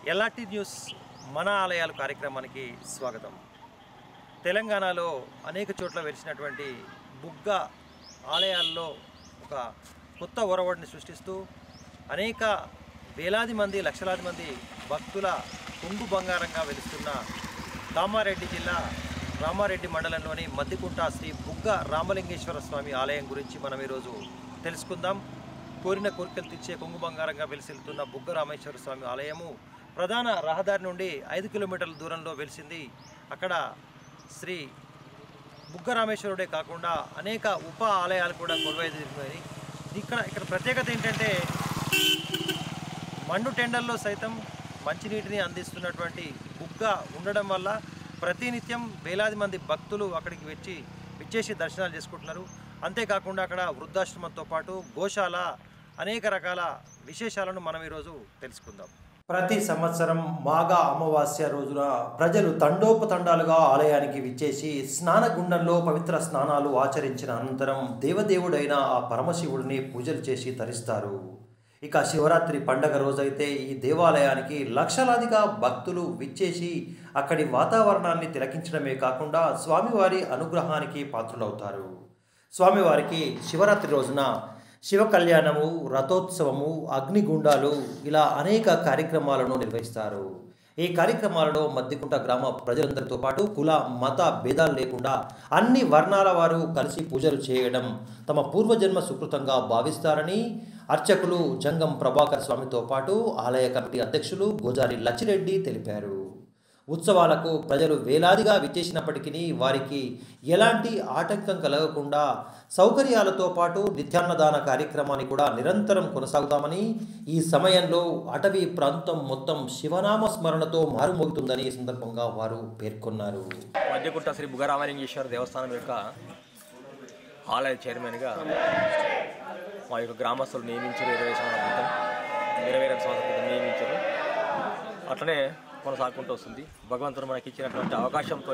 LRT news మన ఆలయాలు కార్యక్రమానికి స్వాగతం తెలంగాణలో అనేక చోట్ల వెలిసినటువంటి బుగ్గ ఆలయాల్లో ఒక కొత్త ఒరవడిని సృష్టిస్తూ అనేక వేలాది మంది లక్షలాది మంది భక్తుల కుంగు బంగారంగా వెలుస్తున్న కామారెడ్డి జిల్లా రామారెడ్డి మండలంలోని మద్దికుంట శ్రీ బుగ్గ రామలింగేశ్వర స్వామి ఆలయం గురించి మనం ఈరోజు తెలుసుకుందాం కోరిన కోరికలు తీర్చే కొంగు బంగారంగా వెలిసిల్లుతున్న బుగ్గ రామేశ్వర స్వామి ఆలయము ప్రధాన రహదారి నుండి ఐదు కిలోమీటర్ల దూరంలో వెలిసింది అక్కడ శ్రీ బుగ్గ రామేశ్వరుడే కాకుండా అనేక ఉప ఆలయాలు కూడా కొలువైదిరిపోయాయి ఇక్కడ ఇక్కడ ప్రత్యేకత ఏంటంటే మండు టెండర్లో సైతం మంచినీటిని అందిస్తున్నటువంటి బుగ్గ ఉండడం వల్ల ప్రతినిత్యం వేలాది మంది భక్తులు అక్కడికి వచ్చి విచ్చేసి దర్శనాలు చేసుకుంటున్నారు అంతేకాకుండా అక్కడ వృద్ధాశ్రమంతో పాటు గోశాల అనేక రకాల విశేషాలను మనం ఈరోజు తెలుసుకుందాం ప్రతి సంవత్సరం మాఘ అమావాస్య రోజున ప్రజలు తండోపతండాలుగా ఆలయానికి విచ్చేసి స్నానగుండంలో పవిత్ర స్నానాలు ఆచరించిన అనంతరం దేవదేవుడైన ఆ పరమశివుడిని పూజలు చేసి తరిస్తారు ఇక శివరాత్రి పండగ రోజైతే ఈ దేవాలయానికి లక్షలాదిగా భక్తులు విచ్చేసి అక్కడి వాతావరణాన్ని తిలకించడమే కాకుండా స్వామివారి అనుగ్రహానికి పాత్రులవుతారు స్వామివారికి శివరాత్రి రోజున శివ కళ్యాణము రథోత్సవము అగ్నిగుండాలు ఇలా అనేక కార్యక్రమాలను నిర్వహిస్తారు ఈ కార్యక్రమాలలో మద్దికుంట గ్రామ ప్రజలందరితో పాటు కుల మత భేదాలు లేకుండా అన్ని వర్ణాల వారు కలిసి పూజలు చేయడం తమ పూర్వజన్మ సుకృతంగా భావిస్తారని అర్చకులు జంగం ప్రభాకర్ స్వామితో పాటు ఆలయ కమిటీ అధ్యక్షులు గోజారి లచ్చిరెడ్డి తెలిపారు ఉత్సవాలకు ప్రజలు వేలాదిగా విచ్చేసినప్పటికీ వారికి ఎలాంటి ఆటంకం కలగకుండా సౌకర్యాలతో పాటు నిత్యాన్నదాన కార్యక్రమాన్ని కూడా నిరంతరం కొనసాగుతామని ఈ సమయంలో అటవీ ప్రాంతం మొత్తం శివనామ స్మరణతో మారుమోగుతుందని ఈ సందర్భంగా వారు పేర్కొన్నారు మధ్యకుట్ట శ్రీ బుగరామలింగేశ్వర దేవస్థానం యొక్క ఆలయ చైర్మన్గా మా యొక్క గ్రామస్తులు నియమించారు ఇరవై సంవత్సరాల క్రితం ఇరవై రెండు సంవత్సరాల క్రితం నియమించారు అట్లనే కొనసాగుకుంటూ వస్తుంది భగవంతుడు మనకి ఇచ్చినటువంటి అవకాశంతో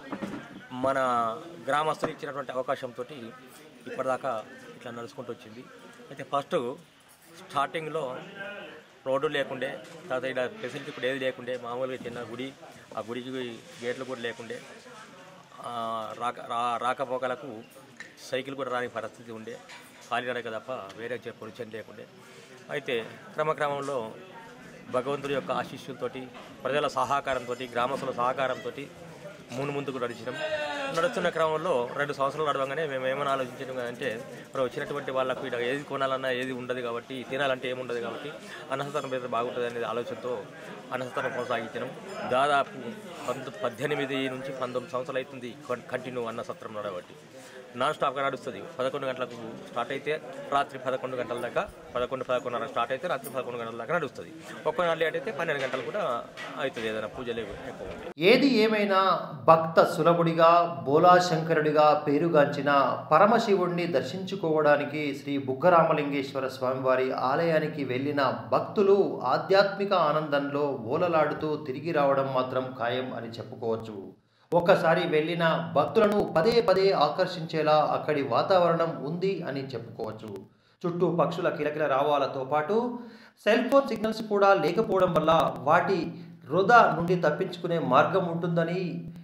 మన గ్రామస్తులు ఇచ్చినటువంటి అవకాశంతో ఇప్పటిదాకా ఇట్లా నడుచుకుంటూ వచ్చింది అయితే ఫస్ట్ స్టార్టింగ్లో రోడ్డు లేకుండే తర్వాత ఇక్కడ ఫెసిలిటీ కూడా ఏది లేకుండే మామూలుగా చిన్న గుడి ఆ గుడికి గేట్లు కూడా లేకుండే ఆ, రాక రా రాకపోకలకు సైకిల్ కూడా రాని పరిస్థితి ఉండే కాలినడక తప్ప వేరే చే- పొజిషన్ లేకుండే అయితే క్రమక్రమంలో భగవంతుడి యొక్క ఆశీస్సులతోటి ప్రజల సహకారంతో గ్రామస్తుల సహకారంతో ముందు ముందుకు నడిచినాం నడుస్తున్న క్రమంలో రెండు సంవత్సరాలు నడవగానే మేము ఏమైనా ఆలోచించడం అంటే మరి వచ్చినటువంటి వాళ్ళకు ఇక్కడ ఏది కొనాలన్నా ఏది ఉండదు కాబట్టి తినాలంటే ఏముండదు కాబట్టి అన్నసత్రం మీద బాగుంటుంది అనేది ఆలోచనతో అన్నసత్రం కొనసాగించడం దాదాపు పంతొ పద్దెనిమిది నుంచి పంతొమ్మిది సంవత్సరాలు అవుతుంది కన్- కంటిన్యూ అన్నసత్రం నడబట్టి నాన్ స్టాప్గా నడుస్తుంది పదకొండు గంటలకు స్టార్ట్ అయితే రాత్రి పదకొండు గంటల దాకా పదకొండు పదకొండున్నర స్టార్ట్ అయితే రాత్రి పదకొండు గంటల దాకా నడుస్తుంది ఒక్క నాడు లేట్ అయితే పన్నెండు గంటలు కూడా అవుతుంది ఏదైనా పూజలు ఎక్కువ ఉంటాయి ఏది ఏమైనా భక్త సులభుడిగా బోలాశంకరుడిగా పేరుగాంచిన పరమశివుణ్ణి దర్శించుకోవడానికి శ్రీ బుగ్గరామలింగేశ్వర స్వామివారి ఆలయానికి వెళ్ళిన భక్తులు ఆధ్యాత్మిక ఆనందంలో ఓలలాడుతూ తిరిగి రావడం మాత్రం ఖాయం అని చెప్పుకోవచ్చు ఒక్కసారి వెళ్ళిన భక్తులను పదే పదే ఆకర్షించేలా అక్కడి వాతావరణం ఉంది అని చెప్పుకోవచ్చు చుట్టూ పక్షుల కిలకిల రావాలతో పాటు సెల్ ఫోన్ సిగ్నల్స్ కూడా లేకపోవడం వల్ల వాటి వృధా నుండి తప్పించుకునే మార్గం ఉంటుందని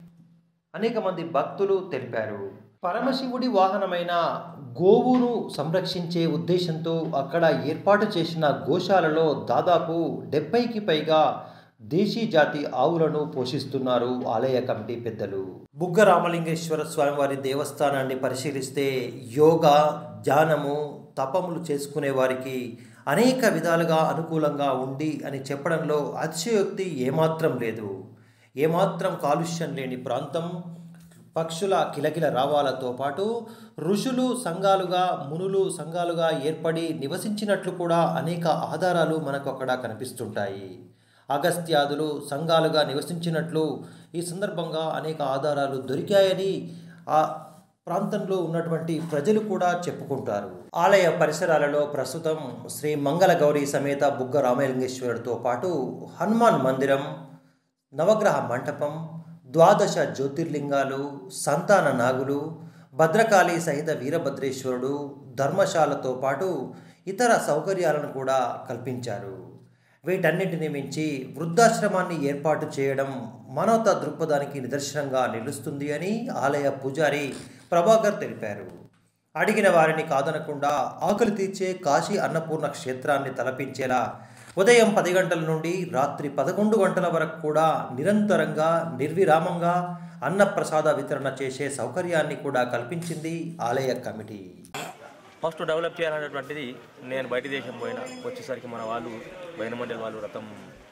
అనేక మంది భక్తులు తెలిపారు పరమశివుడి వాహనమైన గోవును సంరక్షించే ఉద్దేశంతో అక్కడ ఏర్పాటు చేసిన గోశాలలో దాదాపు డెబ్బైకి పైగా దేశీ జాతి ఆవులను పోషిస్తున్నారు ఆలయ కమిటీ పెద్దలు బుగ్గ రామలింగేశ్వర స్వామివారి దేవస్థానాన్ని పరిశీలిస్తే యోగా ధ్యానము తపములు చేసుకునే వారికి అనేక విధాలుగా అనుకూలంగా ఉంది అని చెప్పడంలో అతిశయోక్తి ఏమాత్రం లేదు ఏమాత్రం కాలుష్యం లేని ప్రాంతం పక్షుల కిలకిల రావాలతో పాటు ఋషులు సంఘాలుగా మునులు సంఘాలుగా ఏర్పడి నివసించినట్లు కూడా అనేక ఆధారాలు మనకు అక్కడ కనిపిస్తుంటాయి అగస్త్యాదులు సంఘాలుగా నివసించినట్లు ఈ సందర్భంగా అనేక ఆధారాలు దొరికాయని ఆ ప్రాంతంలో ఉన్నటువంటి ప్రజలు కూడా చెప్పుకుంటారు ఆలయ పరిసరాలలో ప్రస్తుతం శ్రీ మంగళ గౌరీ సమేత బుగ్గ రామలింగేశ్వరుడితో పాటు హనుమాన్ మందిరం నవగ్రహ మంటపం ద్వాదశ జ్యోతిర్లింగాలు సంతాన నాగులు భద్రకాళి సహిత వీరభద్రేశ్వరుడు ధర్మశాలతో పాటు ఇతర సౌకర్యాలను కూడా కల్పించారు వీటన్నిటిని మించి వృద్ధాశ్రమాన్ని ఏర్పాటు చేయడం మానవతా దృక్పథానికి నిదర్శనంగా నిలుస్తుంది అని ఆలయ పూజారి ప్రభాకర్ తెలిపారు అడిగిన వారిని కాదనకుండా ఆకలి తీర్చే కాశీ అన్నపూర్ణ క్షేత్రాన్ని తలపించేలా ఉదయం పది గంటల నుండి రాత్రి పదకొండు గంటల వరకు కూడా నిరంతరంగా నిర్విరామంగా అన్నప్రసాద వితరణ చేసే సౌకర్యాన్ని కూడా కల్పించింది ఆలయ కమిటీ ఫస్ట్ డెవలప్ చేయాలనేటువంటిది నేను బయట దేశం పోయినా వచ్చేసరికి మన వాళ్ళు బైనమండలి వాళ్ళు రథం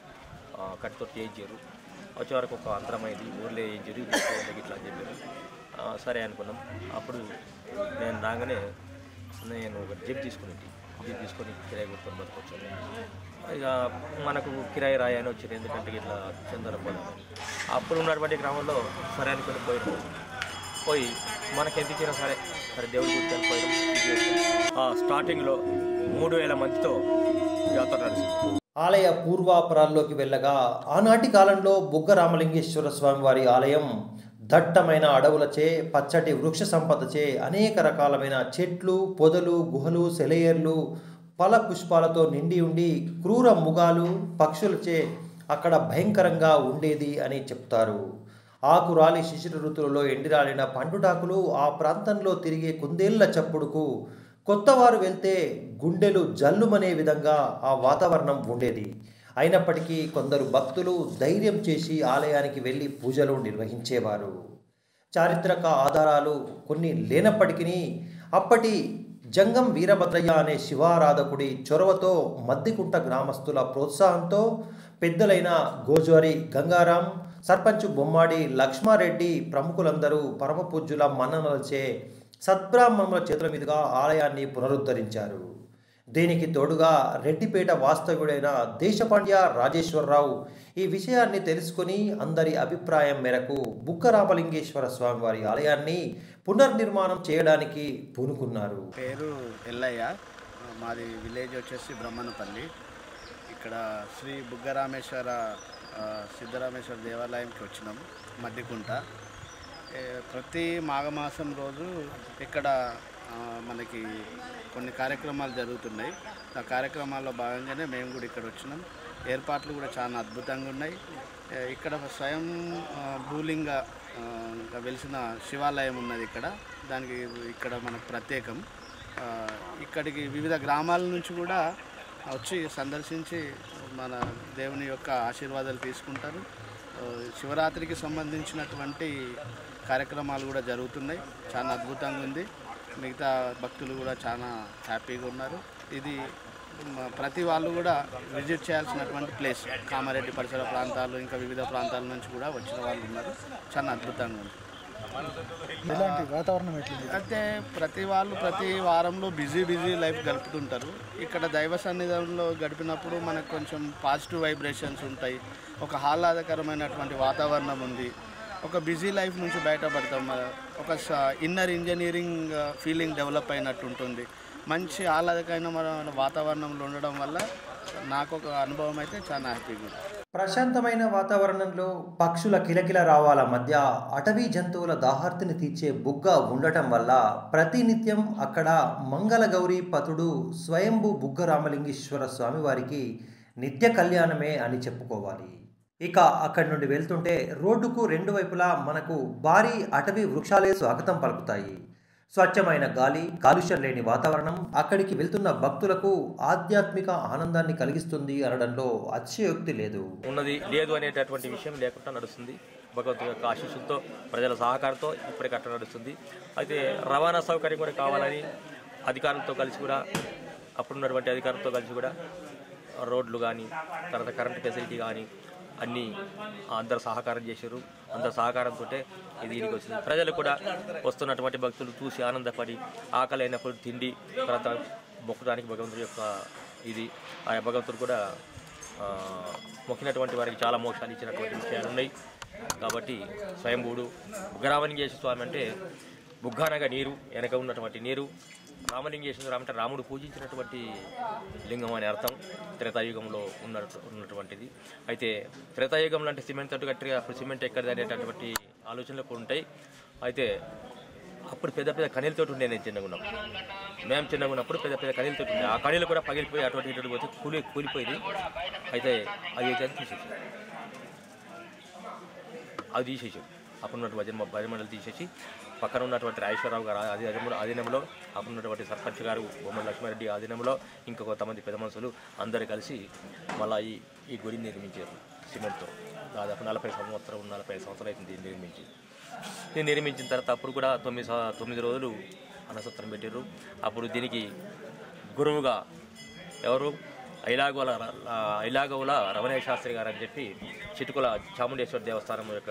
ఆ, కట్టితో చేయించారు వచ్చే వరకు ఒక అంతరమైంది ఊర్లో వేయించారు ఇట్లా అని చెప్పారు ఆ, సరే అనుకున్నాం అప్పుడు నేను రాగానే నేను ఒక జిప్ తీసుకుని జిప్ తీసుకొని కిరాయి కొట్టుకొని బతుకొచ్చాను ఇక మనకు కిరాయి రాయి అని వచ్చింది ఎందుకంటే ఇట్లా చందన పొలం అప్పుడు ఉన్నటువంటి గ్రామంలో సరే అనుకుని పోయినాం పోయి మనకి ఎంత ఇచ్చినా సరే సరే దేవుడి గురించి అనుకోవడం ఆ స్టార్టింగ్లో మూడు వేల మందితో జాతర నడిచింది ఆలయ పూర్వాపరాల్లోకి వెళ్ళగా ఆనాటి కాలంలో బుగ్గ రామలింగేశ్వర స్వామి వారి ఆలయం దట్టమైన అడవులచే పచ్చటి వృక్ష సంపదచే అనేక రకాలమైన చెట్లు పొదలు గుహలు సెలయేర్లు ఫల పుష్పాలతో నిండి ఉండి క్రూర ముగాలు పక్షులచే అక్కడ భయంకరంగా ఉండేది అని చెప్తారు ఆకురాలి శిశిర ఋతువులో ఎండిరాలిన పండుటాకులు ఆ ప్రాంతంలో తిరిగే కుందేళ్ల చప్పుడుకు కొత్తవారు వెళ్తే గుండెలు జల్లుమనే విధంగా ఆ వాతావరణం ఉండేది అయినప్పటికీ కొందరు భక్తులు ధైర్యం చేసి ఆలయానికి వెళ్ళి పూజలు నిర్వహించేవారు చారిత్రక ఆధారాలు కొన్ని లేనప్పటికీ అప్పటి జంగం వీరభద్రయ్య అనే శివారాధకుడి చొరవతో మద్దికుంట గ్రామస్తుల ప్రోత్సాహంతో పెద్దలైన గోజారి గంగారాం సర్పంచ్ బొమ్మాడి లక్ష్మారెడ్డి ప్రముఖులందరూ పరమ పూజ్యుల మన్ననలచే సద్బ్రాహ్మణుల చేతుల మీదుగా ఆలయాన్ని పునరుద్ధరించారు దీనికి తోడుగా రెడ్డిపేట వాస్తవ్యుడైన దేశపాండ్య రాజేశ్వరరావు ఈ విషయాన్ని తెలుసుకుని అందరి అభిప్రాయం మేరకు బుక్కరామలింగేశ్వర స్వామివారి ఆలయాన్ని పునర్నిర్మాణం చేయడానికి పూనుకున్నారు పేరు ఎల్లయ్య మాది విలేజ్ వచ్చేసి బ్రహ్మనపల్లి ఇక్కడ శ్రీ బుగ్గరామేశ్వర ఆ, సిద్ధరామేశ్వర దేవాలయంకి వచ్చినాం మద్దికుంట ఏ, ప్రతి మాఘమాసం రోజు ఇక్కడ ఆ, మనకి కొన్ని కార్యక్రమాలు జరుగుతున్నాయి ఆ కార్యక్రమాల్లో భాగంగానే మేము కూడా ఇక్కడ వచ్చినాం ఏర్పాట్లు కూడా చాలా అద్భుతంగా ఉన్నాయి ఏ, ఇక్కడ స్వయం ఆ, భూలింగ ఆ, ఇంకా వెలిసిన శివాలయం ఉన్నది ఇక్కడ దానికి ఇక్కడ మనకు ప్రత్యేకం ఆ, ఇక్కడికి వివిధ గ్రామాల నుంచి కూడా వచ్చి సందర్శించి మన దేవుని యొక్క ఆశీర్వాదాలు తీసుకుంటారు ఆ, శివరాత్రికి సంబంధించినటువంటి కార్యక్రమాలు కూడా జరుగుతున్నాయి చాలా అద్భుతంగా ఉంది మిగతా భక్తులు కూడా చాలా హ్యాపీగా ఉన్నారు ఇది మ- ప్రతి వాళ్ళు కూడా విజిట్ చేయాల్సినటువంటి ప్లేస్ కామారెడ్డి పరిసర ప్రాంతాలు ఇంకా వివిధ ప్రాంతాల నుంచి కూడా వచ్చిన వాళ్ళు ఉన్నారు చాలా అద్భుతంగా ఉంది ఎలాంటి వాతావరణం ఎట్లుంది అయితే ప్రతి వాళ్ళు ప్రతి వారంలో బిజీ బిజీ లైఫ్ గడుపుతుంటారు ఇక్కడ దైవ సన్నిధానంలో గడిపినప్పుడు మనకు కొంచెం పాజిటివ్ వైబ్రేషన్స్ ఉంటాయి ఒక ఆహ్లాదకరమైనటువంటి వాతావరణం ఉంది ఒక బిజీ లైఫ్ నుంచి బయటపడతాం మన ఒక ఇన్నర్ ఇంజనీరింగ్ ఫీలింగ్ డెవలప్ అయినట్టు ఉంటుంది మంచి ఆహ్లాదకరమైన వాతావరణంలో ఉండడం వల్ల నాకు ఒక అనుభవం అయితే చాలా హ్యాపీగా ఉంది ప్రశాంతమైన వాతావరణంలో పక్షుల కిలకిల రావాల మధ్య అటవీ జంతువుల దాహార్తిని తీర్చే బుగ్గ ఉండటం వల్ల ప్రతినిత్యం అక్కడ మంగళగౌరి పతుడు స్వయంభు బుగ్గ రామలింగేశ్వర స్వామివారికి నిత్య కళ్యాణమే అని చెప్పుకోవాలి ఇక అక్కడి నుండి వెళ్తుంటే రోడ్డుకు రెండు వైపులా మనకు భారీ అటవీ వృక్షాలే స్వాగతం పలుకుతాయి స్వచ్ఛమైన గాలి కాలుష్యం లేని వాతావరణం అక్కడికి వెళ్తున్న భక్తులకు ఆధ్యాత్మిక ఆనందాన్ని కలిగిస్తుంది అనడంలో అతిశయోక్తి లేదు ఉన్నది లేదు అనేటటువంటి విషయం లేకుండా నడుస్తుంది భగవంతుని యొక్క ఆశీస్సులతో ప్రజల సహకారంతో ఇప్పటికీ అట్లా నడుస్తుంది అయితే రవాణా సౌకర్యం కూడా కావాలని అధికారులతో కలిసి కూడా అప్పుడున్నటువంటి అధికారులతో కలిసి కూడా రోడ్లు కానీ తర్వాత కరెంట్ ఫెసిలిటీ కానీ అన్నీ అందరు సహకారం చేశారు అందరు సహకారంతో ఇది దీనికి వచ్చింది ప్రజలు కూడా వస్తున్నటువంటి భక్తులు చూసి ఆనందపడి ఆకలి అయినప్పుడు తిండి తర్వాత మొక్కడానికి భగవంతుడి యొక్క ఇది ఆ భగవంతుడు కూడా ఆ, మొక్కినటువంటి వారికి చాలా మోక్షాలు ఇచ్చినటువంటి విషయాలు ఉన్నాయి కాబట్టి స్వయంభూడు బుగ్గరామలింగేశ్వర స్వామి అంటే బుగ్గానగా నీరు వెనక ఉన్నటువంటి నీరు రామలింగేశ్వర స్వామి అంటే రాముడు పూజించినటువంటి లింగం అని అర్థం త్రేతాయుగంలో ఉన్న ఉన్నటువంటిది అయితే త్రేతాయుగంలో అంటే సిమెంట్ తోటి కట్టిగా అప్పుడు సిమెంట్ ఎక్కడిది అనేటటువంటి ఆలోచనలు కూడా ఉంటాయి అయితే అప్పుడు పెద్ద పెద్ద కనీలతోటి ఉండే నేను చిన్నగా ఉన్నాం మేము చిన్నగా ఉన్నప్పుడు పెద్ద పెద్ద కనీలు తోటి ఉంది ఆ కనీలు కూడా పగిలిపోయి అటువంటి ఇటు పోతే కూలి కూలిపోయింది అయితే అది అయితే అది తీసేసి అది తీసేసాడు అప్పుడు ఉన్నటువంటి భజన భజమండలి తీసేసి పక్కన ఉన్నటువంటి రాజేశ్వరరావు గారు అది అధీనంలో అధీనంలో అప్పుడు ఉన్నటువంటి సర్పంచ్ గారు బొమ్మల లక్ష్మారెడ్డి అధీనంలో ఇంకా కొంతమంది పెద్ద మనుషులు అందరు కలిసి మళ్ళీ ఈ ఈ గుడిని నిర్మించారు సిమెంట్తో దాదాపు నలభై సంవత్సరం నలభై సంవత్సరాలు అవుతుంది దీన్ని నిర్మించి దీన్ని నిర్మించిన తర్వాత అప్పుడు కూడా తొమ్మిది సా- తొమ్మిది రోజులు అన్నసత్రం పెట్టారు అప్పుడు దీనికి గురువుగా ఎవరు ఐలాగోల ఐలాగోల రమణేశ శాస్త్రి గారు అని చెప్పి చిటుకుల చాముండేశ్వర దేవస్థానం యొక్క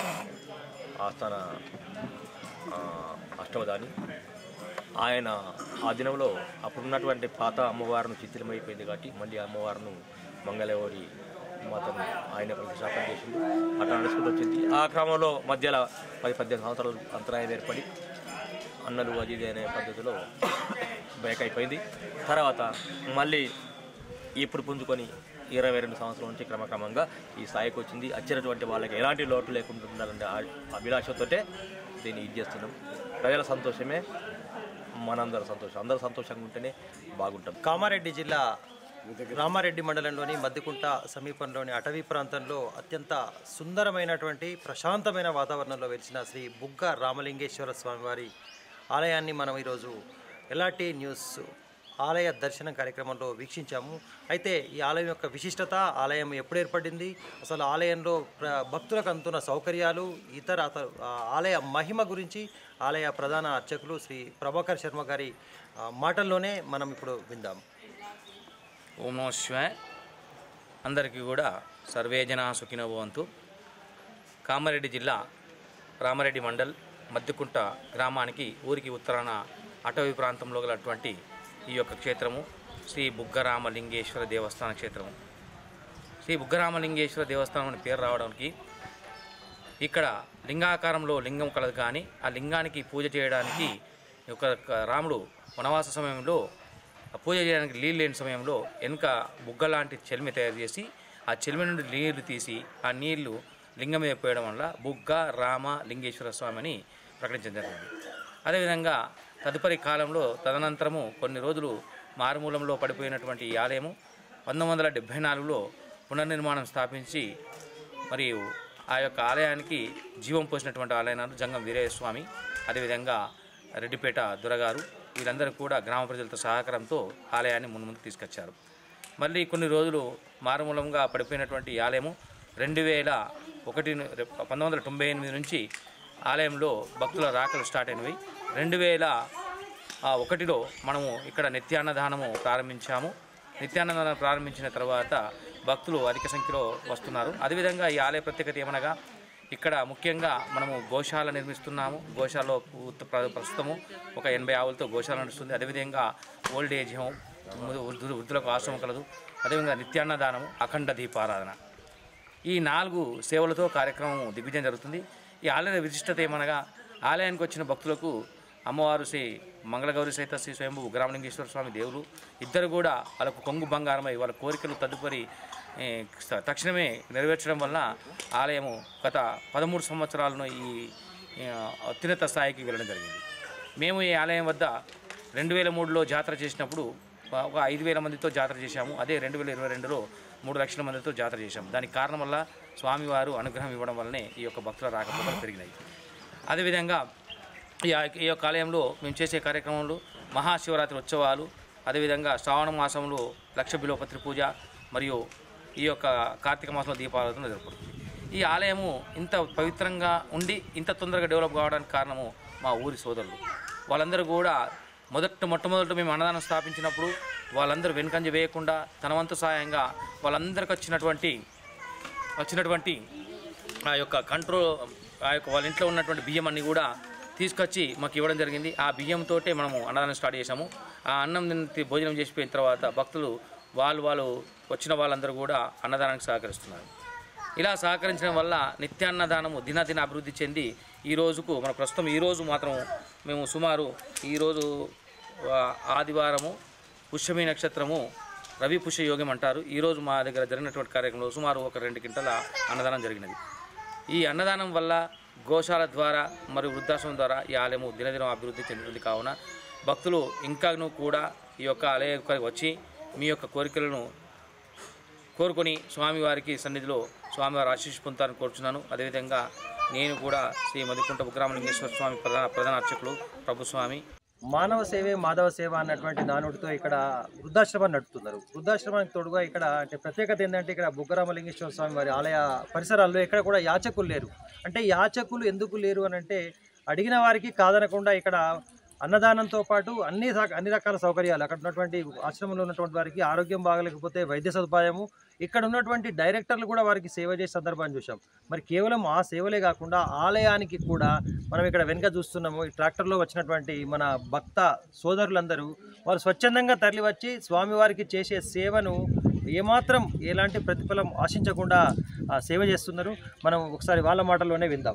ఆస్థాన ఆ, అష్టవదాని ఆయన ఆ దినంలో అప్పుడున్నటువంటి పాత అమ్మవారిని చిత్రమైపోయింది కాబట్టి మళ్ళీ అమ్మవారిని మంగళవారి మాతను ఆయన ప్రతిష్టాపన చేసింది అట్లా నడుచుకుంటూ వచ్చింది ఆ క్రమంలో మధ్యలో పది పద్దెనిమిది సంవత్సరాలు అంతరాయం ఏర్పడి అన్నలు అది ఇది అనే పద్ధతిలో బ్రేక్ అయిపోయింది తర్వాత మళ్ళీ ఇప్పుడు పుంజుకొని ఇరవై రెండు సంవత్సరాల నుంచి క్రమక్రమంగా ఈ స్థాయికి వచ్చింది వచ్చినటువంటి వాళ్ళకి ఎలాంటి లోటు లేకుండా ఉండాలనే ఆ- అభిలాషతోటే దీన్ని ఇది చేస్తున్నాం ప్రజల సంతోషమే మనందరి సంతోషం అందరూ సంతోషంగా ఉంటేనే బాగుంటాం కామారెడ్డి జిల్లా రామారెడ్డి మండలంలోని మద్దికుంట సమీపంలోని అటవీ ప్రాంతంలో అత్యంత సుందరమైనటువంటి ప్రశాంతమైన వాతావరణంలో వెలిసిన శ్రీ బుగ్గ రామలింగేశ్వర స్వామివారి ఆలయాన్ని మనం ఈరోజు ఎలాంటి న్యూస్ ఆలయ దర్శనం కార్యక్రమంలో వీక్షించాము అయితే ఈ ఆలయం యొక్క విశిష్టత ఆలయం ఎప్పుడు ఏర్పడింది అసలు ఆలయంలో ప్ర- భక్తులకు అందుతున్న సౌకర్యాలు ఇతర అత- ఆ ఆలయ మహిమ గురించి ఆలయ ప్రధాన అర్చకులు శ్రీ ప్రభాకర్ శర్మ గారి ఆ, మాటల్లోనే మనం ఇప్పుడు విందాం ఓం నమః శివాయ అందరికీ కూడా సర్వే జనా సుఖినో భవంతు కామారెడ్డి జిల్లా రామారెడ్డి మండల్ మద్దికుంట గ్రామానికి ఊరికి ఉత్తరాన అటవీ ప్రాంతంలో గలటువంటి ఈ యొక్క క్షేత్రము శ్రీ బుగ్గరామలింగేశ్వర దేవస్థాన క్షేత్రము శ్రీ బుగ్గరామలింగేశ్వర దేవస్థానం అని పేరు రావడానికి ఇక్కడ లింగాకారంలో లింగం కలదు కానీ ఆ లింగానికి పూజ చేయడానికి ఒక ఒక రాముడు వనవాస సమయంలో ఆ పూజ చేయడానికి నీళ్ళు లేని సమయంలో వెనుక బుగ్గ లాంటి చెలిమి తయారు చేసి ఆ చెలిమి నుండి నీళ్లు తీసి ఆ నీళ్లు లింగం మీద పోయడం వల్ల బుగ్గ రామ లింగేశ్వర స్వామి అని ప్రకటించడం జరిగింది అదేవిధంగా తదుపరి కాలంలో తదనంతరము కొన్ని రోజులు మారుమూలంలో పడిపోయినటువంటి ఈ ఆలయము పంతొమ్మిది వందల డెబ్భై నాలుగులో పునర్నిర్మాణం స్థాపించి మరియు ఆ యొక్క ఆలయానికి జీవం పోసినటువంటి ఆలయాలు జంగం వీరయ్య స్వామి అదేవిధంగా రెడ్డిపేట దొరగారు వీరందరూ కూడా గ్రామ ప్రజలతో సహకారంతో ఆలయాన్ని ముందు ముందుకు తీసుకొచ్చారు మళ్ళీ కొన్ని రోజులు మారుమూలంగా పడిపోయినటువంటి ఈ ఆలయము రెండు వేల ఒకటి ను- పంతొమ్మిది వందల తొంభై ఎనిమిది నుంచి ఆలయంలో భక్తుల రాకలు స్టార్ట్ అయినవి రెండు వేల ఆ, ఒకటిలో మనము ఇక్కడ నిత్యాన్నదానము ప్రారంభించాము నిత్యాన్నదానం ప్రారంభించిన తర్వాత భక్తులు అధిక సంఖ్యలో వస్తున్నారు అదేవిధంగా ఈ ఆలయ ప్రత్యేకత ఏమనగా ఇక్కడ ముఖ్యంగా మనము గోశాల నిర్మిస్తున్నాము గోశాలలో పూర్తి ప్ర- ప్రస్తుతము ఒక ఎనభై ఆవులతో గోశాల నడుస్తుంది అదేవిధంగా ఓల్డ్ ఏజ్ హోమ్ వృద్ధు- వృద్ధులు- వృద్ధులకు ఆశ్రమం కలదు అదేవిధంగా నిత్యాన్నదానము అఖండ దీపారాధన ఈ నాలుగు సేవలతో కార్యక్రమం దిగ్విజయం జరుగుతుంది ఈ ఆలయ విశిష్టత ఏమనగా ఆలయానికి వచ్చిన భక్తులకు అమ్మవారు శ్రీ మంగళగౌరి సహిత శ్రీ స్వయంభూ గ్రామలింగేశ్వర స్వామి దేవులు ఇద్దరు కూడా వాళ్ళకు కొంగు బంగారమై వాళ్ళ కోరికలు తదుపరి ఏ, స- తక్షణమే నెరవేర్చడం వలన ఆలయము గత పదమూడు సంవత్సరాలను ఈ ఈ, అత్యున్నత స్థాయికి వెళ్ళడం జరిగింది మేము ఈ ఆలయం వద్ద రెండు వేల మూడులో జాతర చేసినప్పుడు ఒక ఐదు వేల మందితో జాతర చేశాము అదే రెండు వేల ఇరవై రెండులో మూడు లక్షల మందితో జాతర చేశాము దానికి కారణం వల్ల స్వామివారు అనుగ్రహం ఇవ్వడం వల్లనే ఈ యొక్క భక్తుల రాకపోకలు పెరిగినాయి అదేవిధంగా ఈ ఆ- ఈ యొక్క ఆలయంలో మేము చేసే కార్యక్రమంలో మహాశివరాత్రి ఉత్సవాలు అదేవిధంగా శ్రావణ మాసంలో లక్ష బిలోపత్రి పూజ మరియు ఈ యొక్క కార్తీక మాసంలో దీపారాధన జరుపుకుంటుంది ఈ ఆలయము ఇంత పవిత్రంగా ఉండి ఇంత తొందరగా డెవలప్ కావడానికి కారణము మా ఊరి సోదరులు వాళ్ళందరూ కూడా మొదట మొట్టమొదట మేము అన్నదానం స్థాపించినప్పుడు వాళ్ళందరూ వెనుకంజ వేయకుండా తన వంతు సాయంగా వాళ్ళందరికీ వచ్చినటువంటి వచ్చినటువంటి ఆ యొక్క కంట్రోల్ ఆ యొక్క వాళ్ళ ఇంట్లో ఉన్నటువంటి బియ్యం అన్ని కూడా తీసుకొచ్చి మాకు ఇవ్వడం జరిగింది ఆ బియ్యంతో మనము అన్నదానం స్టార్ట్ చేశాము ఆ అన్నం తిని భోజనం చేసిపోయిన తర్వాత భక్తులు వాళ్ళు వాళ్ళు వచ్చిన వాళ్ళందరూ కూడా అన్నదానానికి సహకరిస్తున్నారు ఇలా సహకరించడం వల్ల నిత్యాన్నదానము దినదిన అభివృద్ధి చెంది ఈ రోజుకు మన ప్రస్తుతం ఈ రోజు మాత్రం మేము సుమారు ఈరోజు ఆదివారము పుష్యమి నక్షత్రము రవి పుష్య యోగం అంటారు ఈరోజు మా దగ్గర జరిగినటువంటి కార్యక్రమంలో సుమారు ఒక రెండు గంటల అన్నదానం జరిగినది ఈ అన్నదానం వల్ల గోశాల ద్వారా మరియు వృద్ధాశ్రమం ద్వారా ఈ ఆలయము దినదినం అభివృద్ధి చెందుతుంది కావున భక్తులు ఇంకాను కూడా ఈ యొక్క ఆలయానికి వచ్చి మీ యొక్క కోరికలను కోరుకొని స్వామివారికి సన్నిధిలో స్వామివారి ఆశీస్సు పొందుతారని కోరుచున్నాను అదేవిధంగా నేను కూడా శ్రీ మదికుంట ఉగ్రామలింగేశ్వర స్వామి ప్రధాన ప్రధాన అర్చకులు ప్రభుస్వామి మానవ సేవే మాధవ సేవ అన్నటువంటి నానుడితో ఇక్కడ వృద్ధాశ్రమాన్ని నడుపుతున్నారు వృద్ధాశ్రమానికి తోడుగా ఇక్కడ అంటే ప్రత్యేకత ఏంటంటే ఇక్కడ బుగ్గరామలింగేశ్వర స్వామి వారి ఆలయ పరిసరాల్లో ఎక్కడ కూడా యాచకులు లేరు అంటే యాచకులు ఎందుకు లేరు అని అంటే అడిగిన వారికి కాదనకుండా ఇక్కడ అన్నదానంతో పాటు అన్ని సా- అన్ని రకాల సౌకర్యాలు అక్కడ ఉన్నటువంటి ఆశ్రమంలో ఉన్నటువంటి వారికి ఆరోగ్యం బాగలేకపోతే వైద్య సదుపాయము ఇక్కడ ఉన్నటువంటి డైరెక్టర్లు కూడా వారికి సేవ చేసే సందర్భాన్ని చూసాం మరి కేవలం ఆ సేవలే కాకుండా ఆలయానికి కూడా మనం ఇక్కడ వెనుక చూస్తున్నాము ఈ ట్రాక్టర్లో వచ్చినటువంటి మన భక్త సోదరులందరూ వారు స్వచ్ఛందంగా తరలి వచ్చి స్వామివారికి చేసే సేవను ఏమాత్రం ఎలాంటి ప్రతిఫలం ఆశించకుండా ఆ, సేవ చేస్తున్నారు మనం ఒకసారి వాళ్ళ మాటల్లోనే విందాం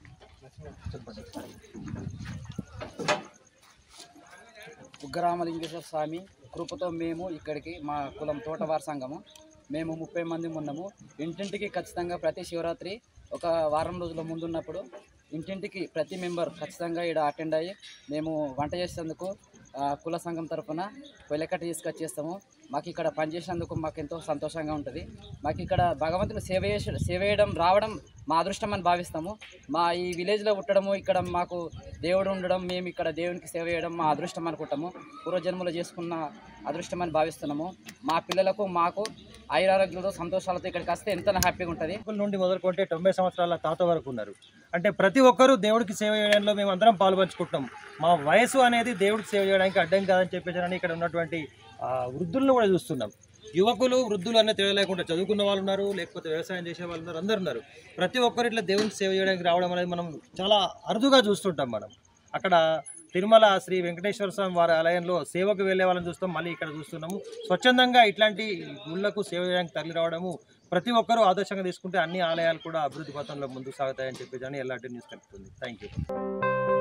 ఉగ్రరామలింగేశ్వర స్వామి కృపతో మేము ఇక్కడికి మా కులం తోటవారి సంఘము మేము ముప్పై మంది ఉన్నాము ఇంటింటికి ఖచ్చితంగా ప్రతి శివరాత్రి ఒక వారం రోజుల ముందున్నప్పుడు ఇంటింటికి ప్రతి మెంబర్ ఖచ్చితంగా ఇక్కడ అటెండ్ అయ్యి మేము వంట చేసేందుకు ఆ, కుల సంఘం తరఫున పొలకట్టి తీసుకొచ్చేస్తాము మాకు ఇక్కడ పనిచేసేందుకు మాకు ఎంతో సంతోషంగా ఉంటుంది మాకు ఇక్కడ భగవంతుని సేవ చేస సేవ చేయడం రావడం మా అదృష్టం అని భావిస్తాము మా ఈ విలేజ్లో పుట్టడము ఇక్కడ మాకు దేవుడు ఉండడం మేము ఇక్కడ దేవునికి సేవ చేయడం మా అదృష్టం అనుకుంటాము పూర్వజన్మలో చేసుకున్న అదృష్టం అని భావిస్తున్నాము మా పిల్లలకు మాకు ఆయురారోగ్యాలతో సంతోషాలతో ఇక్కడికి వస్తే ఎంతో హ్యాపీగా ఉంటుంది యువకుల నుండి మొదలుకుంటే తొంభై సంవత్సరాల తాత వరకు ఉన్నారు అంటే ప్రతి ఒక్కరూ దేవుడికి సేవ చేయడంలో మేము అందరం పాల్పంచుకుంటున్నాం మా వయసు అనేది దేవుడికి సేవ చేయడానికి అడ్డం కాదని చెప్పేసి ఇక్కడ ఉన్నటువంటి ఆ, వృద్ధులను కూడా చూస్తున్నాం యువకులు వృద్ధులు అనే తేడా లేకుండా చదువుకున్న వాళ్ళు ఉన్నారు లేకపోతే వ్యవసాయం చేసే వాళ్ళు ఉన్నారు అందరు ఉన్నారు ప్రతి ఒక్కరు ఇట్లా దేవునికి సేవ చేయడానికి రావడం అనేది మనం చాలా అరుదుగా చూస్తుంటాం మనం అక్కడ తిరుమల శ్రీ వెంకటేశ్వర స్వామి వారి ఆలయంలో సేవకు వెళ్ళే వాళ్ళని చూస్తాం మళ్ళీ ఇక్కడ చూస్తున్నాము స్వచ్ఛందంగా ఇట్లాంటి గుళ్ళకు సేవ చేయడానికి తరలి రావడము ప్రతి ఒక్కరూ ఆదర్శంగా తీసుకుంటే అన్ని ఆలయాలు కూడా అభివృద్ధి పథంలో ముందుకు సాగుతాయని చెప్పేసి అని ఎల్లాంటి న్యూస్ తెలుపుతుంది థ్యాంక్ యూ